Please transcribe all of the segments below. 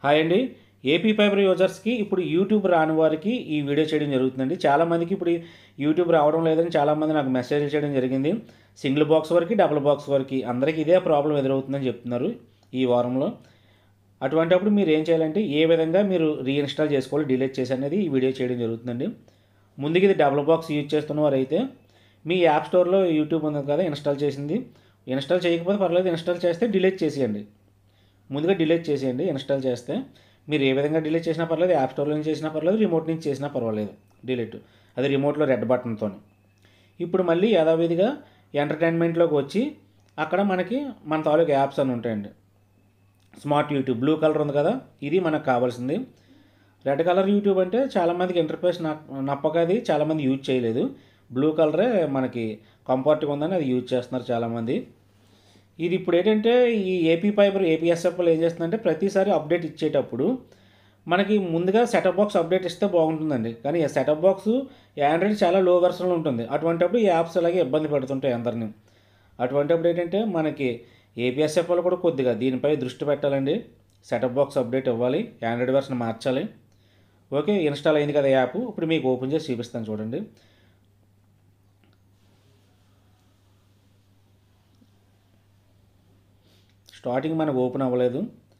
hi అండి AP fibre యూజర్స్కి ఇప్పుడు YouTube రాని వారికి ఈ వీడియో చేయడం జరుగుతుందండి చాలామందికి ఇప్పుడు యూట్యూబ్ రావడం లేదని చాలామంది నాకు మెసేజ్ చేయడం జరిగింది సింగిల్ బాక్స్ వరకు డబుల్ బాక్స్ వరకు అందరికీ ఇదే ప్రాబ్లం ఎదురవుతుందని చెప్తున్నారు ఈ వారంలో అటువంటిప్పుడు మీరు ఏం చేయాలంటే ఏ విధంగా మీరు రీఇన్స్టాల్ చేసుకోవాలి డిలీట్ చేసి అనేది ఈ వీడియో చేయడం జరుగుతుందండి ముందుగా ఇది డబుల్ బాక్స్ యూజ్ చేస్తున్న వారైతే మీ యాప్ స్టోర్లో యూట్యూబ్ ఉంది కదా ఇన్స్టాల్ చేసింది ఇన్స్టాల్ చేయకపోతే పర్లేదు ఇన్స్టాల్ చేస్తే డిలీట్ చేసేయండి ముందుగా డిలీట్ చేసేయండి ఇన్స్టాల్ చేస్తే మీరు ఏ విధంగా డిలీట్ చేసినా పర్లేదు యాప్ స్టోర్లో నుంచి చేసినా పర్లేదు రిమోట్ నుంచి చేసినా పర్వాలేదు డిలీట్ అది రిమోట్లో రెడ్ బటన్తో ఇప్పుడు మళ్ళీ యథావిధిగా ఎంటర్టైన్మెంట్లోకి వచ్చి అక్కడ మనకి మన తాలూకు యాప్స్ అని ఉంటాయండి స్మార్ట్ యూట్యూబ్ బ్లూ కలర్ ఉంది కదా ఇది మనకు కావాల్సింది రెడ్ కలర్ యూట్యూబ్ అంటే చాలామందికి ఇంటర్ఫేస్ నప్పక అది చాలామంది యూజ్ చేయలేదు బ్లూ కలరే మనకి కంఫర్ట్గా ఉందని అది యూజ్ చేస్తున్నారు చాలామంది ఇది ఇప్పుడు ఏంటంటే ఈ ఏపీ ఫైబర్ ఏపీఎస్ఎఫ్లో ఏం చేస్తుందంటే ప్రతిసారి అప్డేట్ ఇచ్చేటప్పుడు మనకి ముందుగా సెటప్ బాక్స్ అప్డేట్ ఇస్తే బాగుంటుందండి కానీ ఈ సెటప్ బాక్స్ ఆండ్రాయిడ్ చాలా లో వెర్షన్లో ఉంటుంది అటువంటిప్పుడు ఈ యాప్స్ అలాగే ఇబ్బంది పెడుతుంటాయి అందరినీ అటువంటిప్పుడు ఏంటంటే మనకి ఏపీఎస్ఎఫ్ వాళ్ళు కూడా కొద్దిగా దీనిపై దృష్టి పెట్టాలండి సెటప్ బాక్స్ అప్డేట్ ఇవ్వాలి ఆండ్రాయిడ్ వెర్షన్ మార్చాలి ఓకే ఇన్స్టాల్ అయింది కదా యాప్ ఇప్పుడు మీకు ఓపెన్ చేసి చూపిస్తాను చూడండి స్టార్టింగ్ మనకు ఓపెన్ అవ్వలేదు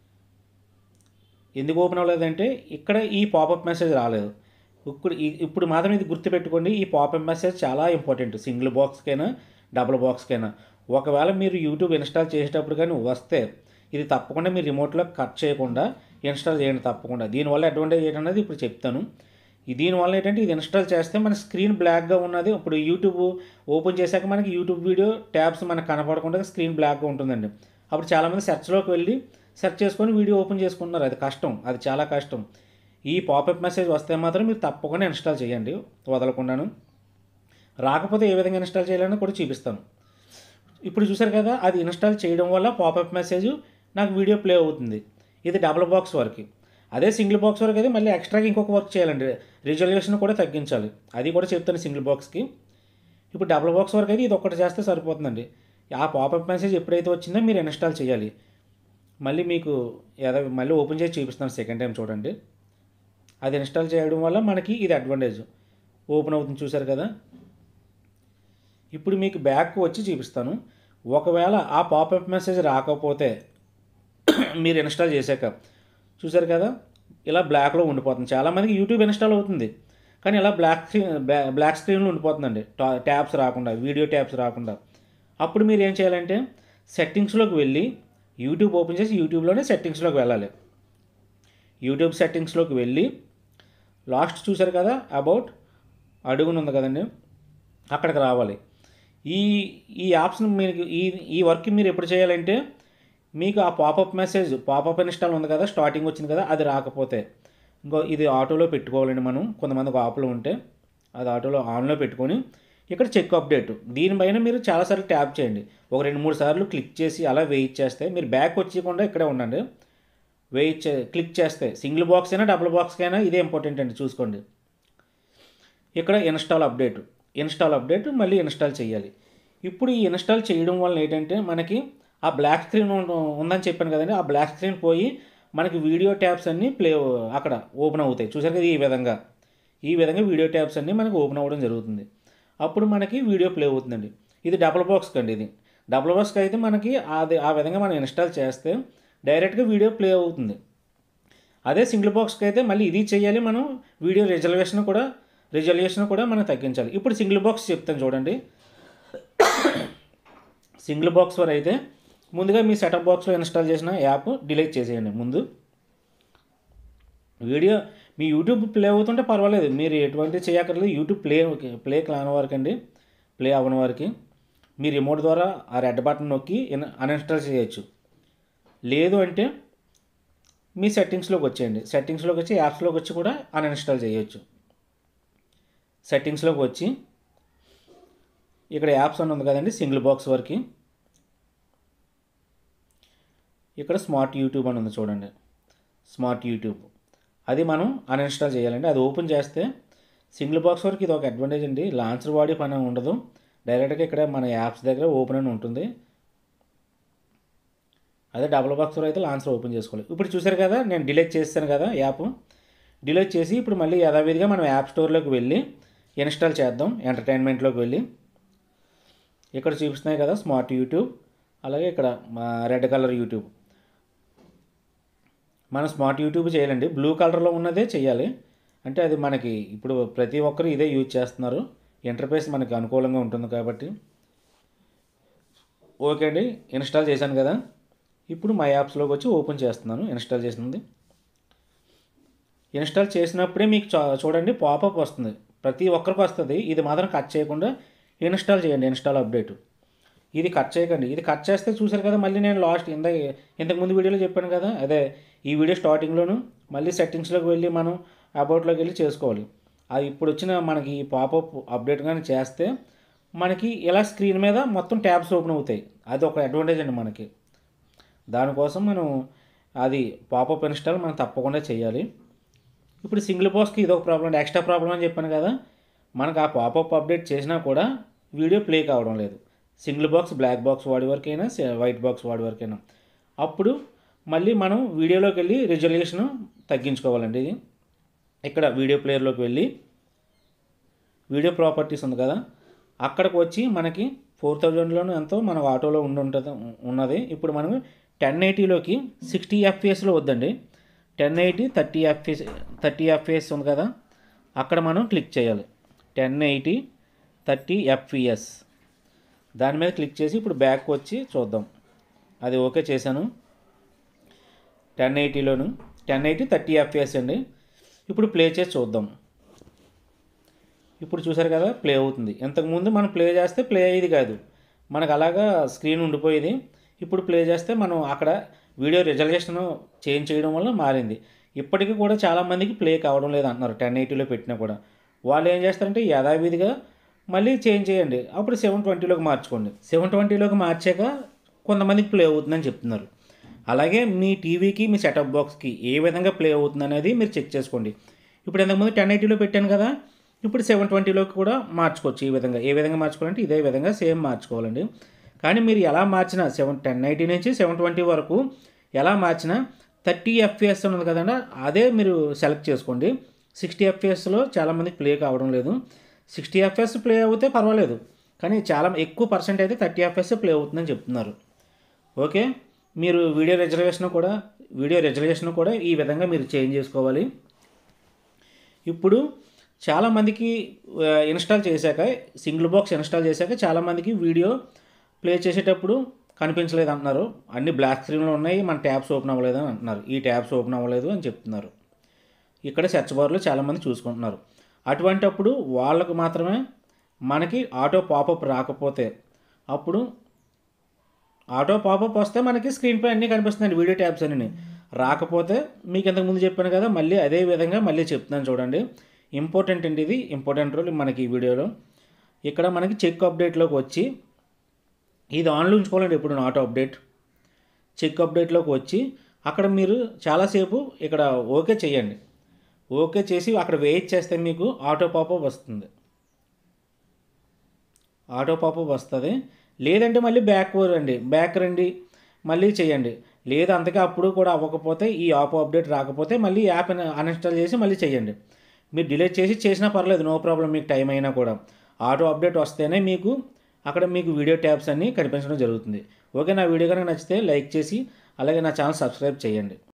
ఎందుకు ఓపెన్ అవ్వలేదంటే ఇక్కడ ఈ పాపప్ మెసేజ్ రాలేదు ఇప్పుడు ఈ- ఇప్పుడు మాత్రం ఇది గుర్తుపెట్టుకోండి ఈ పాపప్ మెసేజ్ చాలా ఇంపార్టెంట్ సింగిల్ బాక్స్కైనా డబుల్ బాక్స్కైనా ఒకవేళ మీరు యూట్యూబ్ ఇన్స్టాల్ చేసేటప్పుడు కానీ వస్తే ఇది తప్పకుండా మీరు రిమోట్లో కట్ చేయకుండా ఇన్స్టాల్ చేయండి తప్పకుండా దీనివల్ల అడ్వాంటేజ్ ఏంటనేది ఇప్పుడు చెప్తాను ఈ దీనివల్ల ఏంటంటే ఇది ఇన్స్టాల్ చేస్తే మన స్క్రీన్ బ్లాక్గా ఉన్నది ఇప్పుడు యూట్యూబ్ ఓపెన్ చేశాక మనకి యూట్యూబ్ వీడియో ట్యాబ్స్ మనకు కనపడకుండా స్క్రీన్ బ్లాక్గా ఉంటుందండి అప్పుడు చాలామంది సెర్చ్లోకి వెళ్ళి సెర్చ్ చేసుకొని వీడియో ఓపెన్ చేసుకుంటున్నారు అది కష్టం అది చాలా కష్టం ఈ పాపప్ మెసేజ్ వస్తే మాత్రం మీరు తప్పకుండా ఇన్స్టాల్ చేయండి వదలకుండాను రాకపోతే ఏ విధంగా ఇన్స్టాల్ చేయాలని కూడా చూపిస్తాను ఇప్పుడు చూసారు కదా అది ఇన్స్టాల్ చేయడం వల్ల పాపప్ మెసేజ్ నాకు వీడియో ప్లే అవుతుంది ఇది డబుల్ బాక్స్ వరకు అదే సింగిల్ బాక్స్ వరకు అయితే మళ్ళీ ఎక్స్ట్రాగా ఇంకొక వర్క్ చేయాలండి రిజల్యూషన్ కూడా తగ్గించాలి అది కూడా చెప్తాను సింగిల్ బాక్స్కి ఇప్పుడు డబుల్ బాక్స్ వరకు అయితే ఇది ఒక్కటి చేస్తే సరిపోతుందండి ఆ పాపప్ మెసేజ్ ఎప్పుడైతే వచ్చిందో మీరు ఇన్స్టాల్ చేయాలి మళ్ళీ మీకు ఏదో మళ్ళీ ఓపెన్ చేసి చూపిస్తాను సెకండ్ టైం చూడండి అది ఇన్స్టాల్ చేయడం వల్ల మనకి ఇది అడ్వాంటేజ్ ఓపెన్ అవుతుంది చూసారు కదా ఇప్పుడు మీకు బ్యాక్ వచ్చి చూపిస్తాను ఒకవేళ ఆ పాపప్ మెసేజ్ రాకపోతే మీరు ఇన్స్టాల్ చేశాక చూసారు కదా ఇలా బ్లాక్లో ఉండిపోతుంది చాలామందికి యూట్యూబ్ ఇన్స్టాల్ అవుతుంది కానీ ఇలా బ్లాక్ స్క్రీన్ బ్లాక్ స్క్రీన్లో ఉండిపోతుందండి టా- ట్యాబ్స్ రాకుండా వీడియో ట్యాబ్స్ రాకుండా అప్పుడు మీరు ఏం చేయాలంటే సెట్టింగ్స్లోకి వెళ్ళి యూట్యూబ్ ఓపెన్ చేసి యూట్యూబ్లోనే సెట్టింగ్స్లోకి వెళ్ళాలి యూట్యూబ్ సెట్టింగ్స్లోకి వెళ్ళి లాస్ట్ చూసారు కదా అబౌట్ అడుగున ఉంది కదండి అక్కడికి రావాలి ఈ ఈ యాప్స్ని మీరు ఈ ఈ వర్క్ మీరు ఎప్పుడు చేయాలంటే మీకు ఆ పాపప్ మెసేజ్ పాపప్ ఇన్స్టాల్ ఉంది కదా స్టార్టింగ్ వచ్చింది కదా అది రాకపోతే ఇంకో ఇది ఆటోలో పెట్టుకోవాలండి మనం కొంతమందికి ఆఫ్లో ఉంటే అది ఆటోలో ఆన్లో పెట్టుకొని ఇక్కడ చెక్ అప్డేట్ దీనిపైన మీరు చాలాసార్లు ట్యాప్ చేయండి ఒక రెండు మూడు సార్లు క్లిక్ చేసి అలా వెయిట్ చేస్తే మీరు బ్యాక్ వచ్చేయకుండా ఇక్కడే ఉండండి వెయిట్ చే క్లిక్ చేస్తే సింగిల్ బాక్స్ అయినా డబుల్ బాక్స్ అయినా ఇదే ఇంపార్టెంట్ అండి చూసుకోండి ఇక్కడ ఇన్స్టాల్ అప్డేట్ ఇన్స్టాల్ అప్డేట్ మళ్ళీ ఇన్స్టాల్ చేయాలి ఇప్పుడు ఈ ఇన్స్టాల్ చేయడం వల్ల ఏంటంటే మనకి ఆ బ్లాక్ స్క్రీన్ ఉం- ఉందని చెప్పాను కదండి ఆ బ్లాక్ స్క్రీన్ పోయి మనకి వీడియో ట్యాబ్స్ అన్నీ ప్లే అక్కడ ఓపెన్ అవుతాయి చూసారు కదా ఈ విధంగా ఈ విధంగా వీడియో ట్యాబ్స్ అన్నీ మనకి ఓపెన్ అవ్వడం జరుగుతుంది అప్పుడు మనకి వీడియో ప్లే అవుతుందండి ఇది డబుల్ బాక్స్కి అండి ఇది డబుల్ బాక్స్కి అయితే మనకి అది ఆ విధంగా మనం ఇన్స్టాల్ చేస్తే డైరెక్ట్గా వీడియో ప్లే అవుతుంది అదే సింగిల్ బాక్స్కి అయితే మళ్ళీ ఇది చేయాలి మనం వీడియో రిజర్వేషన్ కూడా రిజల్యూషన్ కూడా మనం తగ్గించాలి ఇప్పుడు సింగిల్ బాక్స్ చెప్తాను చూడండి సింగిల్ బాక్స్ వరకు అయితే ముందుగా మీ సెటప్ బాక్స్లో ఇన్స్టాల్ చేసిన యాప్ డిలీట్ చేసేయండి ముందు వీడియో మీ యూట్యూబ్ ప్లే అవుతుంటే పర్వాలేదు మీరు ఎటువంటి చేయక్కర్లేదు యూట్యూబ్ ప్లే ప్లే కాని వారికి అండి ప్లే అవ్వని వారికి మీ రిమోట్ ద్వారా ఆ రెడ్ బటన్ నొక్కి ఇన్ అన్ఇన్స్టాల్ చేయొచ్చు లేదు అంటే మీ సెట్టింగ్స్లోకి వచ్చేయండి సెట్టింగ్స్లోకి వచ్చి యాప్స్లోకి వచ్చి కూడా అన్ఇన్స్టాల్ చేయొచ్చు సెట్టింగ్స్లోకి వచ్చి ఇక్కడ యాప్స్ అని ఉంది కదండి సింగిల్ బాక్స్ వరకు ఇక్కడ స్మార్ట్ యూట్యూబ్ అని ఉంది చూడండి స్మార్ట్ యూట్యూబ్ అది మనం అన్ఇన్స్టాల్ చేయాలండి అది ఓపెన్ చేస్తే సింగిల్ బాక్స్ వరకు ఇది ఒక అడ్వాంటేజ్ అండి లాంచర్ వాడి పని ఉండదు డైరెక్ట్గా ఇక్కడ మన యాప్స్ దగ్గర ఓపెన్ అని ఉంటుంది అదే డబుల్ బాక్స్లో అయితే లాంచర్ ఓపెన్ చేసుకోవాలి ఇప్పుడు చూసారు కదా నేను డిలీట్ చేస్తాను కదా యాప్ డిలీట్ చేసి ఇప్పుడు మళ్ళీ యథావిధిగా మనం యాప్ స్టోర్లోకి వెళ్ళి ఇన్స్టాల్ చేద్దాం ఎంటర్టైన్మెంట్లోకి వెళ్ళి ఇక్కడ చూపిస్తున్నాయి కదా స్మార్ట్ యూట్యూబ్ అలాగే ఇక్కడ రెడ్ కలర్ యూట్యూబ్ మనం స్మార్ట్ యూట్యూబ్ చేయాలండి బ్లూ కలర్లో ఉన్నదే చేయాలి అంటే అది మనకి ఇప్పుడు ప్రతి ఒక్కరు ఇదే యూజ్ చేస్తున్నారు ఇంటర్ఫేస్ మనకి అనుకూలంగా ఉంటుంది కాబట్టి ఓకే అండి ఇన్స్టాల్ చేశాను కదా ఇప్పుడు మై యాప్స్లోకి వచ్చి ఓపెన్ చేస్తున్నాను ఇన్స్టాల్ చేసింది ఇన్స్టాల్ చేసినప్పుడే మీకు చూ- చూడండి పాపప్ వస్తుంది ప్రతి ఒక్కరికి వస్తుంది ఇది మాత్రం కట్ చేయకుండా ఇన్స్టాల్ చేయండి ఇన్స్టాల్ అప్డేట్ ఇది కట్ చేయకండి ఇది కట్ చేస్తే చూసారు కదా మళ్ళీ నేను లాస్ట్ ఇంత ఇంతకు ముందు వీడియోలో చెప్పాను కదా అదే ఈ వీడియో స్టార్టింగ్లోను మళ్ళీ సెట్టింగ్స్లోకి వెళ్ళి మనం అబౌట్లోకి వెళ్ళి చేసుకోవాలి అది ఇప్పుడు వచ్చిన మనకి ఈ పాపప్ అప్డేట్ కానీ చేస్తే మనకి ఇలా స్క్రీన్ మీద మొత్తం ట్యాబ్స్ ఓపెన్ అవుతాయి అది ఒక అడ్వాంటేజ్ అండి మనకి దానికోసం మనం అది పాపప్ ఇన్స్టాల్ మనం తప్పకుండా చేయాలి ఇప్పుడు సింగిల్ బాక్స్కి ఇది ఒక ప్రాబ్లం ఎక్స్ట్రా ప్రాబ్లం అని చెప్పాను కదా మనకు ఆ పాపప్ అప్డేట్ చేసినా కూడా వీడియో ప్లే కావడం లేదు సింగిల్ బాక్స్ బ్లాక్ బాక్స్ వాడి వరకైనా వైట్ బాక్స్ వాడి వరకైనా అప్పుడు మళ్ళీ మనం వీడియోలోకి వెళ్ళి రిజల్యూషన్ తగ్గించుకోవాలండి ఇది ఇక్కడ వీడియో ప్లేయర్లోకి వెళ్ళి వీడియో ప్రాపర్టీస్ ఉంది కదా అక్కడికి వచ్చి మనకి ఫోర్ థౌజండ్లోనూ ఎంతో మన ఆటోలో ఉండి ఉంటుంది ఉన్నది ఇప్పుడు మనం టెన్ ఎయిటీలోకి సిక్స్టీ ఎఫ్పిఎస్లో వద్దండి ten eighty thirty FPS thirty FPS ఉంది కదా అక్కడ మనం క్లిక్ చేయాలి టెన్ ఎయిటీ థర్టీ ఎఫ్పిఎస్ దాని మీద క్లిక్ చేసి ఇప్పుడు బ్యాక్ వచ్చి చూద్దాం అది ఓకే చేశాను టెన్ ఎయిటీలోను టెన్ ఎయిటీ థర్టీ ఎఫ్పిఎస్ అండి ఇప్పుడు ప్లే చేసి చూద్దాం ఇప్పుడు చూసారు కదా ప్లే అవుతుంది ఇంతకుముందు మనం ప్లే చేస్తే ప్లే అయ్యేది కాదు మనకు అలాగా స్క్రీన్ ఉండిపోయేది ఇప్పుడు ప్లే చేస్తే మనం అక్కడ వీడియో రిజల్యూషన్ చేంజ్ చేయడం వల్ల మారింది ఇప్పటికీ కూడా చాలామందికి ప్లే కావడం లేదు అంటున్నారు టెన్ ఎయిటీలో పెట్టినా కూడా వాళ్ళు ఏం చేస్తారంటే యథావిధిగా మళ్ళీ చేంజ్ చేయండి అప్పుడు సెవెన్ ట్వంటీలోకి మార్చుకోండి సెవెన్ ట్వంటీలోకి మార్చాక కొంతమందికి ప్లే అవుతుందని చెప్తున్నారు అలాగే మీ టీవీకి మీ సెటప్ బాక్స్కి ఏ విధంగా ప్లే అవుతుంది అనేది మీరు చెక్ చేసుకోండి ఇప్పుడు ఇంతకుముందు టెన్ ఎయిటీలో పెట్టాను కదా ఇప్పుడు సెవెన్ ట్వంటీలోకి కూడా మార్చుకోవచ్చు ఈ విధంగా ఏ విధంగా మార్చుకోవాలంటే ఇదే విధంగా సేమ్ మార్చుకోవాలండి కానీ మీరు ఎలా మార్చినా సెవెన్ టెన్ ఎయిటీ నుంచి సెవెన్ ట్వంటీ వరకు ఎలా మార్చినా థర్టీ ఎఫ్పిఎస్ ఉన్నది కదండి అదే మీరు సెలెక్ట్ చేసుకోండి సిక్స్టీ ఎఫ్పిఎస్లో చాలామందికి ప్లే కావడం లేదు సిక్స్టీ ఎఫ్ఎస్ ప్లే అవుతే పర్వాలేదు కానీ చాలా ఎక్కువ పర్సెంట్ అయితే థర్టీ ఎఫ్ఎస్ ప్లే అవుతుందని చెప్తున్నారు ఓకే మీరు వీడియో రిజర్వేషన్ కూడా వీడియో రిజర్వేషన్ కూడా ఈ విధంగా మీరు చేంజ్ చేసుకోవాలి ఇప్పుడు చాలామందికి ఆ, ఇన్స్టాల్ చేశాక సింగిల్ బాక్స్ ఇన్స్టాల్ చేశాక చాలామందికి వీడియో ప్లే చేసేటప్పుడు కనిపించలేదు అంటున్నారు అన్ని బ్లాక్ స్క్రీన్లో ఉన్నాయి మన ట్యాబ్స్ ఓపెన్ అవ్వలేదు అని అంటున్నారు ఈ ట్యాబ్స్ ఓపెన్ అవ్వలేదు అని చెప్తున్నారు ఇక్కడ సెర్చ్ బార్లో చాలామంది చూసుకుంటున్నారు అటువంటప్పుడు వాళ్ళకు మాత్రమే మనకి ఆటో పాపప్ రాకపోతే అప్పుడు ఆటో పాపప్ వస్తే మనకి స్క్రీన్ పై అన్నీ కనిపిస్తున్నాయి వీడియో ట్యాబ్స్ అన్నీ రాకపోతే మీకు ఇంతకు ముందు చెప్పాను కదా మళ్ళీ అదే విధంగా మళ్ళీ చెప్తున్నాను చూడండి ఇంపార్టెంట్ అండి ఇది ఇంపార్టెంట్ రోల్ మనకి ఈ వీడియోలో ఇక్కడ మనకి చెక్ అప్డేట్లోకి వచ్చి ఇది ఆన్లో ఉంచుకోవాలండి ఇప్పుడు ఆటో అప్డేట్ చెక్ అప్డేట్లోకి వచ్చి అక్కడ మీరు చాలాసేపు ఇక్కడ ఓకే చేయండి ఓకే చేసి అక్కడ వెయిట్ చేస్తే మీకు ఆటో పాపప్ వస్తుంది ఆటో పాపప్ వస్తుంది లేదంటే మళ్ళీ బ్యాక్ రండి బ్యాక్ రండి మళ్ళీ చేయండి లేదు అంతగా అప్పుడు కూడా అవ్వకపోతే ఈ ఆపో అప్డేట్ రాకపోతే మళ్ళీ యాప్ అన్ఇన్స్టాల్ చేసి మళ్ళీ చేయండి మీరు డిలీట్ చేసి చేసినా పర్లేదు నో ప్రాబ్లం మీకు టైం అయినా కూడా ఆటో అప్డేట్ వస్తేనే మీకు అక్కడ మీకు వీడియో ట్యాబ్స్ అన్నీ కనిపించడం జరుగుతుంది ఓకే నా వీడియో కనుక నచ్చితే లైక్ చేసి అలాగే నా ఛానల్ సబ్స్క్రైబ్ చేయండి